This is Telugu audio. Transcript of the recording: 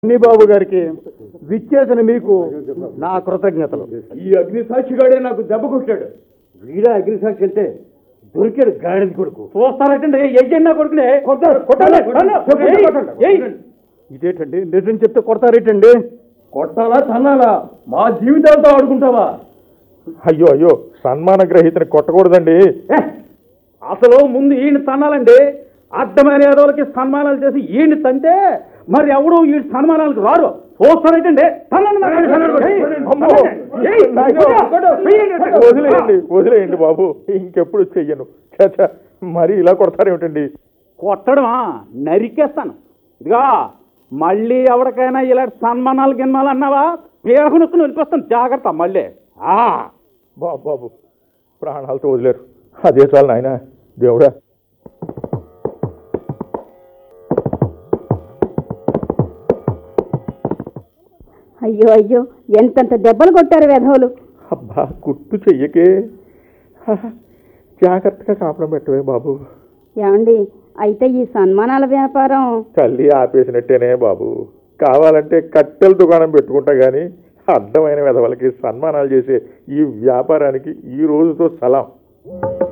బాబు గారికి విచ్చేసిన మీకు నా కృతజ్ఞతలు ఈ అగ్ని సాక్షిగాడే నాకు దెబ్బ కొట్టాడు వీడా అగ్ని సాక్షి అంటే దొరికాడు గాడిద కొడుకు చూస్తారటండి ఎయ్యన్నా కొడుకునే కొట్టారు, కొట్టాలి, కొట్టాలి. ఏయ్, ఏయ్. ఇదేంటండి నిజం చెప్తే కొడతారేటండి కొట్టాలా తన్నాలా మా జీవితాలతో ఆడుకుంటావా అయ్యో అయ్యో సన్మాన గ్రహీతని కొట్టకూడదండి ఏ, అసలు ముందు ఈయన తన్నాలండి అర్థమైన ఏదోలకి సన్మానాలు చేసి ఈయన తంతే మరి ఎవడు ఈ సన్మానాలకు రారు చూస్తారేటండి తన్నండి మరి. ఏయ్, అమ్మో! ఏయ్, నాయనో! కొట్టు, వెయ్యండి. వదిలేయండి వదిలేయండి బాబు ఇంకెప్పుడు చెయ్యను చచ్చా మరి ఇలా కొడతారేమిటండి కొట్టడమా నరికేస్తాను ఇదిగా మళ్ళీ ఎవరికైనా ఇలాంటి సన్మానాలు గిన్మాలు అన్నావా పేరు నొక్కుని వెళ్ళిపోతాను జాగ్రత్త మళ్ళీ ఆ బాబు బాబు ప్రాణాలతో వదిలేరు అదే చాలు నాయన దేవుడా అయ్యో అయ్యో ఎంతంత దెబ్బలు కొట్టారు వెధవులు అబ్బా గుర్తు చెయ్యకే హ, జాగ్రత్తగా కాపడం పెట్టవే బాబు ఏమండి అయితే ఈ సన్మానాల వ్యాపారం తల్లి ఆపేసినట్టేనే బాబు కావాలంటే కట్టెల దుకాణం పెట్టుకుంటా కానీ అడ్డమైన విధవలకి సన్మానాలు చేసే ఈ వ్యాపారానికి ఈ రోజుతో సలాం